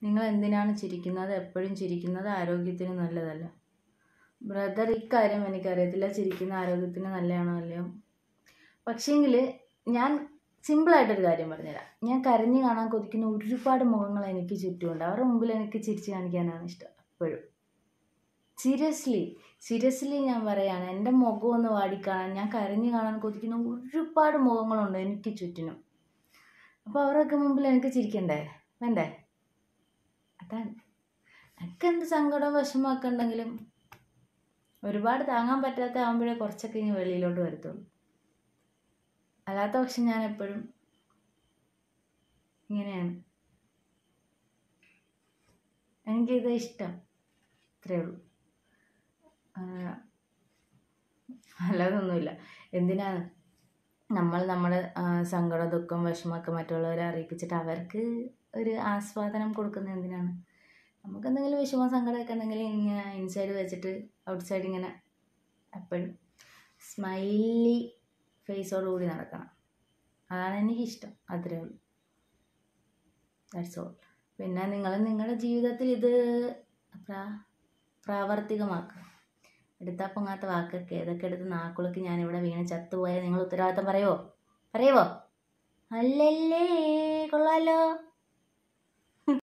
നിങ്ങൾ എന്തിനാണ് ചിരിക്കുന്നത് എപ്പോഴും ചിരിക്കുന്നത് ആരോഗ്യത്തിന് നല്ലതല്ല ബ്രദർ ഇക്കാര്യം എനിക്കറിയത്തില്ല ചിരിക്കുന്ന ആരോഗ്യത്തിന് നല്ലതാണോ അല്ലയോ പക്ഷേങ്കിൽ ഞാൻ സിമ്പിളായിട്ടൊരു കാര്യം പറഞ്ഞുതരാം ഞാൻ കരഞ്ഞു കാണാൻ കൊതിക്കുന്ന ഒരുപാട് മുഖങ്ങൾ എനിക്ക് ചുറ്റുമുണ്ട് അവരുടെ മുമ്പിൽ എനിക്ക് ചിരിച്ച് കാണിക്കാനാണ് ഇഷ്ടം എപ്പോഴും സീരിയസ്ലി സീരിയസ്ലി ഞാൻ പറയാണ് എൻ്റെ മുഖം ഒന്ന് വാടിക്കാണാൻ ഞാൻ കരഞ്ഞു കാണാൻ കൊതിക്കുന്ന ഒരുപാട് മുഖങ്ങളുണ്ട് എനിക്ക് ചുറ്റിനും അപ്പോൾ അവരൊക്കെ മുമ്പിൽ എനിക്ക് ചിരിക്കണ്ടേ വേണ്ടേ അതാണ് എനിക്ക് എന്ത് സങ്കടവും വിഷമമൊക്കെ ഉണ്ടെങ്കിലും ഒരുപാട് താങ്ങാൻ പറ്റാത്ത ആകുമ്പോഴേ കുറച്ചൊക്കെ ഇനി വെളിയിലോട്ട് വരത്തുള്ളൂ അല്ലാത്ത പക്ഷെ ഞാൻ എപ്പോഴും ഇങ്ങനെയാണ് എനിക്കിത് ഇഷ്ടം ഇത്രയേ ഉള്ളൂ ആ, അല്ലാതൊന്നുമില്ല എന്തിനാണ് നമ്മൾ നമ്മുടെ ആ, സങ്കടം ദുഃഖം വിഷമമൊക്കെ മറ്റുള്ളവരെ അറിയിപ്പിച്ചിട്ട് അവർക്ക് ഒരു ആസ്വാദനം കൊടുക്കുന്നത് എന്തിനാണ് നമുക്ക് എന്തെങ്കിലും വിഷമം സങ്കടമൊക്കെ ഉണ്ടെങ്കിൽ ഇങ്ങനെ ഇൻസൈഡ് വെച്ചിട്ട് ഔട്ട് സൈഡ് ഇങ്ങനെ എപ്പോഴും സ്മൈലി ഫേസോടുകൂടി നടക്കണം അതാണ് എനിക്കിഷ്ടം അത്രേ ഉള്ളൂ ദാറ്റ്സ് ഓൾ പിന്നെ നിങ്ങൾ നിങ്ങളുടെ ജീവിതത്തിൽ ഇത് പ്രാ പ്രാവർത്തികമാക്കുക എടുത്താൽ പൊങ്ങാത്ത വാക്കൊക്കെ ഏതൊക്കെ എടുത്ത് നാക്കുളക്ക് ഞാനിവിടെ വീണ് ചത്തുപോയാൽ നിങ്ങൾ ഉത്തരവാദിത്തം പറയുമോ പറയുമോ അല്ലല്ലേ കൊള്ളാലോ